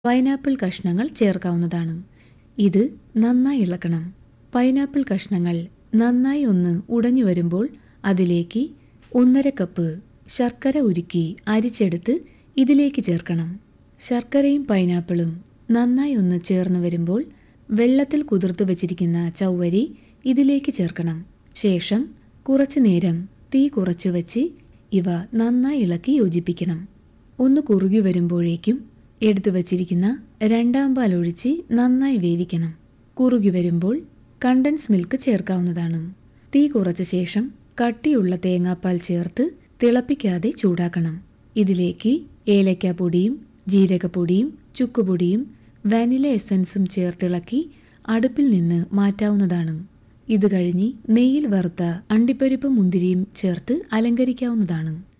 pineapple കഷ്ണങ്ങൾ ചേർക്കാവുന്നതാണ് ഇത് നന്നായി ഇളക്കണം പൈനാപ്പിൾ കഷ്ണങ്ങൾ നന്നായി ഒന്ന് ഉടഞ്ഞു വരുമ്പോൾ അതിലേക്ക് ഒന്നര കപ്പ് ശർക്കര ഉരുക്കി അരിച്ചെടുത്ത് ഇതിലേക്ക് ചേർക്കണം ശർക്കരയും പൈനാപ്പിളും നന്നായി ഒന്ന് ചേർന്ന് വരുമ്പോൾ വെള്ളത്തിൽ കുതിർത്തു വച്ചിരിക്കുന്ന ചൗവരി ഇതിലേക്ക് ചേർക്കണം ശേഷം കുറച്ചു നേരം തീ കുറച്ചു വച്ച് ഇവ നന്നായി ഇളക്കി യോജിപ്പിക്കണം ഒന്ന് കുറുകി വരുമ്പോഴേക്കും എടുത്തു വച്ചിരിക്കുന്ന രണ്ടാം പാൽ ഒഴിച്ച് നന്നായി വേവിക്കണം കുറുകി വരുമ്പോൾ കണ്ടൻസ് മിൽക്ക് ചേർക്കാവുന്നതാണ് തീ കുറച്ച ശേഷം കട്ടിയുള്ള തേങ്ങാപ്പാൽ ചേർത്ത് തിളപ്പിക്കാതെ ചൂടാക്കണം ഇതിലേക്ക് ഏലക്കാപ്പൊടിയും ജീരകപ്പൊടിയും ചുക്കുപൊടിയും വാനില എസൻസും ചേർത്തിളക്കി അടുപ്പിൽ നിന്ന് മാറ്റാവുന്നതാണ് ഇത് കഴിഞ്ഞ് നെയ്യിൽ വറുത്ത അണ്ടിപ്പരിപ്പ് മുന്തിരിയും ചേർത്ത് അലങ്കരിക്കാവുന്നതാണ്